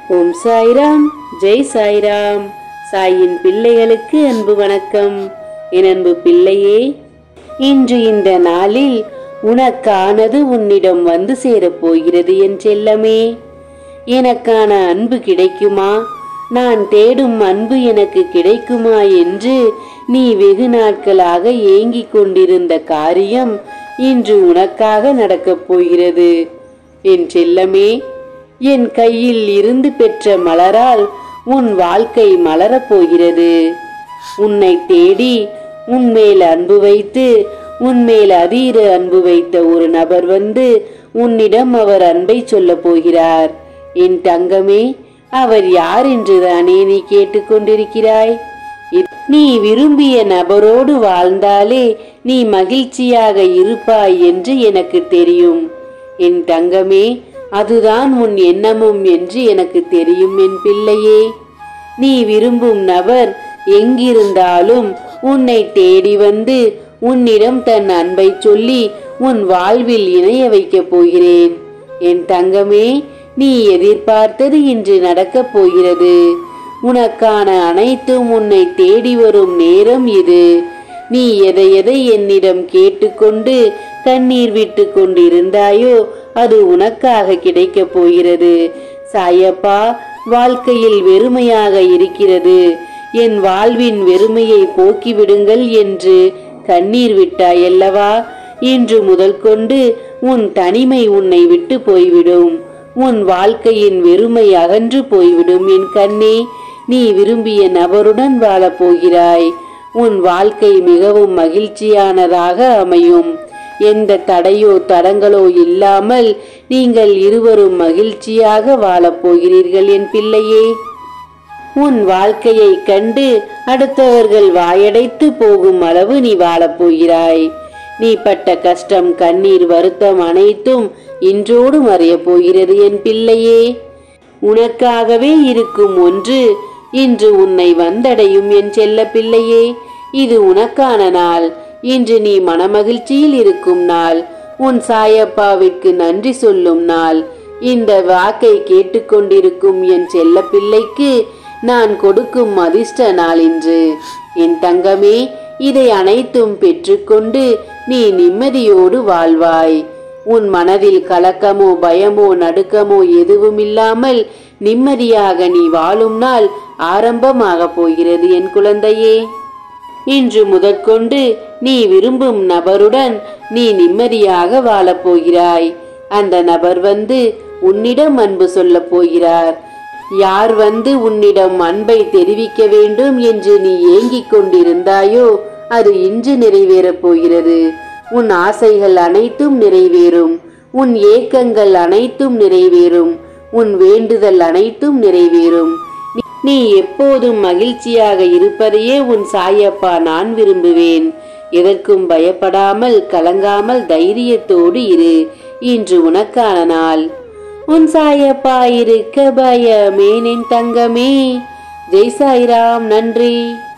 ஓம் சாய்ராம் ஜெய் சாய்ராம் சாயின் பிள்ளைகளுக்கு அன்பு வணக்கம் என் அன்பு பிள்ளையே இன்று இந்த நாளில் உனக்கானது உன்னிடம் வந்து சேரப் போகிறது என் செல்லமே எனக்கான அன்பு கிடைக்குமா நான் தேடும் அன்பு எனக்கு கிடைக்குமா என்று நீ வெகு நாட்களாக ஏங்கிக் கொண்டிருந்த காரியம் இன்று உனக்காக நடக்கப் போகிறது என் செல்லமே என் கையில் இருந்து பெற்ற மலரால் உன் வாழ்க்கை மலரப் போகிறது உன்னை தேடி உன்மேல் அன்பு வைத்து உன்மேல் அதீர அன்பு வைத்த ஒரு நபர் வந்து உன்னிடம் அவர் அன்பை சொல்லப் போகிறார் என் தங்கமே அவர் யார் என்றுதானே நீ கேட்டுக்கொண்டிருக்கிறாய் இ- நீ விரும்பிய நபரோடு வாழ்ந்தாலே நீ மகிழ்ச்சியாக இருப்பாய் என்று எனக்கு தெரியும் என் தங்கமே அதுதான் உன் எண்ணமும் என்று எனக்கு தெரியும் என் பிள்ளையே நீ விரும்பும் நபர் எங்கிருந்தாலும் உன்னை தேடி வந்து உன்னிடம் தன் அன்பை சொல்லி உன் வாழ்வில் இணைய வைக்கப் போகிறேன் என் தங்கமே நீ எதிர்பார்த்தது இன்று நடக்கப் போகிறது உனக்கான அனைத்தும் உன்னை தேடி வரும் நேரம் இது நீ எதை எதை என்னிடம் கேட்டுக்கொண்டு கண்ணீர் விட்டு கொண்டிருந்தாயோ அது உனக்காக கிடைக்கப் போகிறது சாயப்பா வாழ்க்கையில் வெறுமையாக இருக்கிறது என் வாழ்வின் வெறுமையை போக்கிவிடுங்கள் என்று கண்ணீர் விட்டாயல்லவா இன்று முதல் கொண்டு உன் தனிமை உன்னை விட்டு போய்விடும் உன் வாழ்க்கையின் வெறுமை அகன்று போய்விடும் என் கண்ணே நீ விரும்பிய நபருடன் வாழப் போகிறாய் உன் வாழ்க்கை மிகவும் மகிழ்ச்சியானதாக அமையும் எந்த தடையோ தடங்களோ இல்லாமல் நீங்கள் இருவரும் மகிழ்ச்சியாக வாழப் போகிறீர்கள் என் பிள்ளையே உன் வாழ்க்கையை கண்டு அடுத்தவர்கள் வாயடைத்து போகும் அளவு நீ வாழப் போகிறாய் நீ பட்ட கஷ்டம் கண்ணீர் வருத்தம் அனைத்தும் இன்றோடு மறையப் போகிறது என் பிள்ளையே உனக்காகவே இருக்கும் ஒன்று இன்று உன்னை வந்தடையும் என் செல்ல பிள்ளையே இது உனக்கான நாள் இன்று நீ மனமகிழ்ச்சியில் இருக்கும் நாள் உன் சாயப்பாவிற்கு நன்றி சொல்லும் நாள் இந்த வாக்கை கேட்டுக்கொண்டிருக்கும் என் செல்ல பிள்ளைக்கு நான் கொடுக்கும் அதிர்ஷ்ட நாள் இன்று என் தங்கமே இதை அனைத்தும் பெற்றுக்கொண்டு நீ நிம்மதியோடு வாழ்வாய் உன் மனதில் கலக்கமோ பயமோ நடுக்கமோ எதுவும் இல்லாமல் நிம்மதியாக நீ வாழும் நாள் ஆரம்பமாக போகிறது என் குழந்தையே இன்று முதற்கொண்டு நீ விரும்பும் நபருடன் நீ நிம்மதியாக வாழப் போகிறாய் அந்த நபர் வந்து உன்னிடம் அன்பு சொல்லப் போகிறார் யார் வந்து உன்னிடம் அன்பை தெரிவிக்க வேண்டும் என்று நீ ஏங்கிக் கொண்டிருந்தாயோ அது இன்று நிறைவேறப் போகிறது உன் ஆசைகள் அனைத்தும் நிறைவேறும் உன் ஏக்கங்கள் அனைத்தும் நிறைவேறும் உன் வேண்டுதல் அனைத்தும் நிறைவேறும் நீ- நீ எப்போதும் மகிழ்ச்சியாக இருப்பதையே உன் சாயப்பா நான் விரும்புவேன் எதற்கும் பயப்படாமல் கலங்காமல் தைரியத்தோடு இரு இன்று உனக்கான நாள் உன் சாயப்பா இருக்க பயமேனின் தங்கமே ஜெய் சாய்ராம் நன்றி